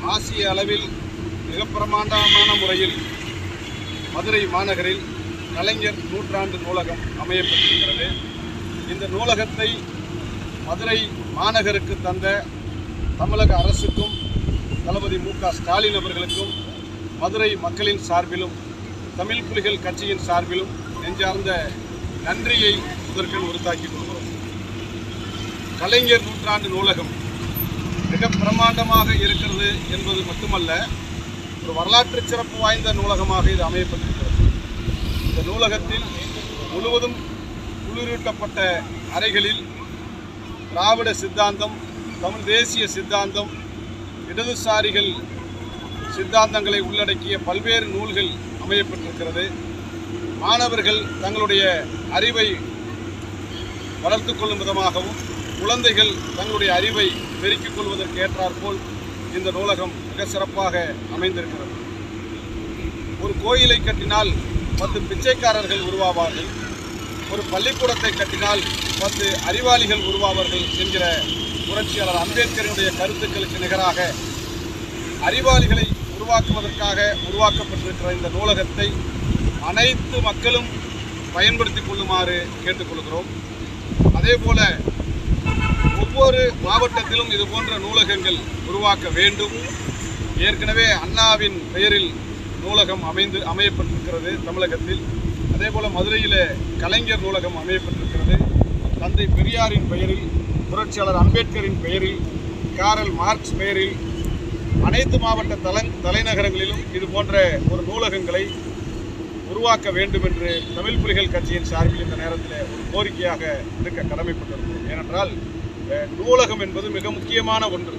ஆசிய அளவில் மிக பிரமாண்டமான முறையில் மதுரை மாநகரில் கலைஞர் நூற்றாண்டு நூலகம் அமையப்பட்டிருக்கிறது இந்த நூலகத்தை மதுரை மாநகருக்கு தந்த தமிழக அரசுக்கும் தளபதி மு க ஸ்டாலின் அவர்களுக்கும் மதுரை மக்களின் சார்பிலும் தமிழ் புலிகள் கட்சியின் சார்பிலும் நெஞ்சார்ந்த நன்றியை முதற்கண் உறுத்தாக்கிக் கொள்கிறோம் கலைஞர் நூற்றாண்டு நூலகம் மிக பிரமாண்டமாக இருக்கிறது என்பது மட்டுமல்ல ஒரு வரலாற்று சிறப்பு வாய்ந்த நூலகமாக இது அமையப்பட்டிருக்கிறது இந்த நூலகத்தில் முழுவதும் குளிரூட்டப்பட்ட அறைகளில் திராவிட சித்தாந்தம் தமிழ் தேசிய சித்தாந்தம் இடதுசாரிகள் சித்தாந்தங்களை உள்ளடக்கிய பல்வேறு நூல்கள் அமையப்பட்டிருக்கிறது மாணவர்கள் தங்களுடைய அறிவை வளர்த்துக் கொள்ளும் விதமாகவும் குழந்தைகள் தங்களுடைய அறிவை பெருக்கிக் கொள்வதற்கு ஏற்றாற்போல் இந்த நூலகம் மிக சிறப்பாக அமைந்திருக்கிறது ஒரு கோயிலை கட்டினால் பத்து பிச்சைக்காரர்கள் உருவாவார்கள் ஒரு பள்ளிக்கூடத்தை கட்டினால் பத்து அறிவாளிகள் உருவாவார்கள் என்கிற புரட்சியாளர் அம்பேத்கரினுடைய கருத்துக்களுக்கு நிகராக அறிவாளிகளை உருவாக்குவதற்காக உருவாக்கப்பட்டிருக்கிற இந்த நூலகத்தை அனைத்து மக்களும் பயன்படுத்திக் கொள்ளுமாறு கேட்டுக்கொள்கிறோம் அதே போல ஒவ்வொரு மாவட்டத்திலும் இது போன்ற நூலகங்கள் உருவாக்க வேண்டும் ஏற்கனவே அண்ணாவின் பெயரில் நூலகம் அமைந்து அமையப்பட்டிருக்கிறது தமிழகத்தில் அதே போல மதுரையில் கலைஞர் நூலகம் அமையப்பட்டிருக்கிறது தந்தை பெரியாரின் பெயரில் புரட்சியாளர் அம்பேத்கரின் பெயரில் காரல் மார்க்ஸ் பெயரில் அனைத்து மாவட்ட தலை தலைநகரங்களிலும் இது போன்ற ஒரு நூலகங்களை உருவாக்க வேண்டும் என்று தமிழ் புலிகள் கட்சியின் சார்பில் இந்த நேரத்தில் ஒரு கோரிக்கையாக இருக்க கடமைப்பட்டிருக்கிறோம் ஏனென்றால் அஹ், நூலகம் என்பது மிக முக்கியமான ஒன்று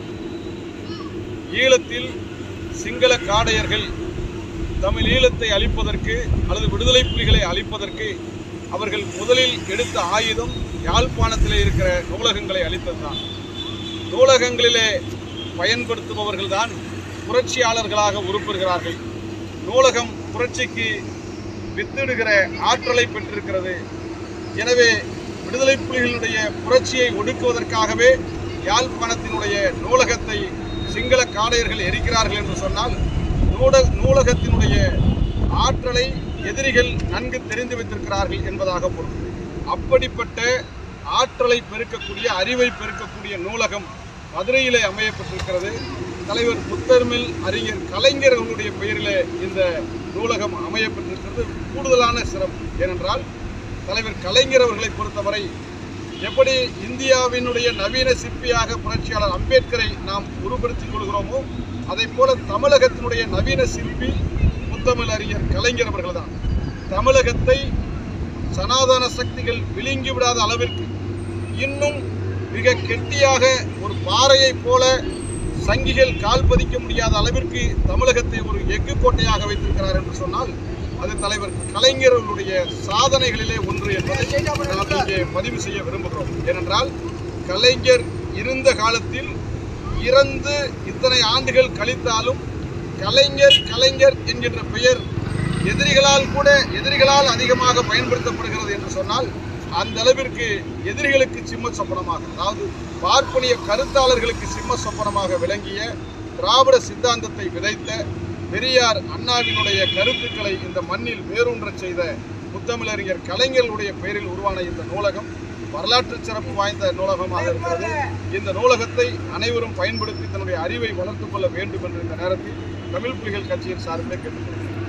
ஈழத்தில் சிங்கள காடையர்கள் தமிழ் ஈழத்தை அழிப்பதற்கு அல்லது விடுதலை புலிகளை அழிப்பதற்கு அவர்கள் முதலில் எடுத்த ஆயுதம் யாழ்ப்பாணத்திலே இருக்கிற நூலகங்களை அழித்ததுதான் நூலகங்களிலே பயன்படுத்துபவர்கள்தான் புரட்சியாளர்களாக உருப்பெறுகிறார்கள் நூலகம் புரட்சிக்கு வித்திடுகிற ஆற்றலை பெற்றிருக்கிறது எனவே விடுதலை புலிகளுடைய புரட்சியை ஒடுக்குவதற்காகவே யாழ்ப்பாணத்தினுடைய நூலகத்தை சிங்கள காடையர்கள் எரிக்கிறார்கள் என்று சொன்னால் நூல நூலகத்தினுடைய ஆற்றலை எதிரிகள் நன்கு தெரிந்து வைத்திருக்கிறார்கள் என்பதாக பொருள் அப்படிப்பட்ட ஆற்றலை பெருக்கக்கூடிய அறிவை பெருக்கக்கூடிய நூலகம் மதுரையிலே அமையப்பட்டிருக்கிறது தலைவர் புத்தர்மில் அறிஞர் கலைஞர் அவர்களுடைய பெயரிலே இந்த நூலகம் அமையப்பட்டிருக்கிறது கூடுதலான சிறப்பு ஏனென்றால் தலைவர் கலைஞர் அவர்களை பொறுத்தவரை எப்படி இந்தியாவினுடைய நவீன சிற்பியாக புரட்சியாளர் அம்பேத்கரை நாம் உருப்படுத்திக் கொள்கிறோமோ அதை போல தமிழகத்தினுடைய நவீன சிற்பி முத்தமிழ் அறிஞர் கலைஞர் அவர்கள்தான் தமிழகத்தை சனாதன சக்திகள் விழுங்கி விடாத அளவிற்கு இன்னும் மிக கெட்டியாக ஒரு பாறையைப் போல சங்கிகள் கால் பதிக்க முடியாத அளவிற்கு தமிழகத்தை ஒரு எஃகு கோட்டையாக வைத்திருக்கிறார் என்று சொன்னால் அது தலைவர் கலைஞர்களுடைய சாதனைகளிலே ஒன்று என்பதை நாம் இங்கே பதிவு செய்ய விரும்புகிறோம் ஏனென்றால் கலைஞர் இருந்த காலத்தில் இறந்து இத்தனை ஆண்டுகள் கழித்தாலும் கலைஞர் கலைஞர் என்கின்ற பெயர் எதிரிகளால் கூட எதிரிகளால் அதிகமாக பயன்படுத்தப்படுகிறது என்று சொன்னால் அந்த அளவிற்கு எதிரிகளுக்கு சிம்ம சொப்பனமாக அதாவது பார்ப்பனிய கருத்தாளர்களுக்கு சிம்ம சொப்பனமாக விளங்கிய திராவிட சித்தாந்தத்தை விதைத்த பெரியார் அண்ணாவினுடைய கருத்துக்களை இந்த மண்ணில் வேரூன்றச் செய்த முத்தமிழறிஞர் கலைஞர்களுடைய பெயரில் உருவான இந்த நூலகம் வரலாற்று சிறப்பு வாய்ந்த நூலகமாக இருக்கிறது இந்த நூலகத்தை அனைவரும் பயன்படுத்தி தன்னுடைய அறிவை வளர்த்துக் கொள்ள வேண்டும் என்று இந்த நேரத்தில் தமிழ் புலிகள் கட்சியின் சார்பிலே கேட்டுக்கொள்கிறேன்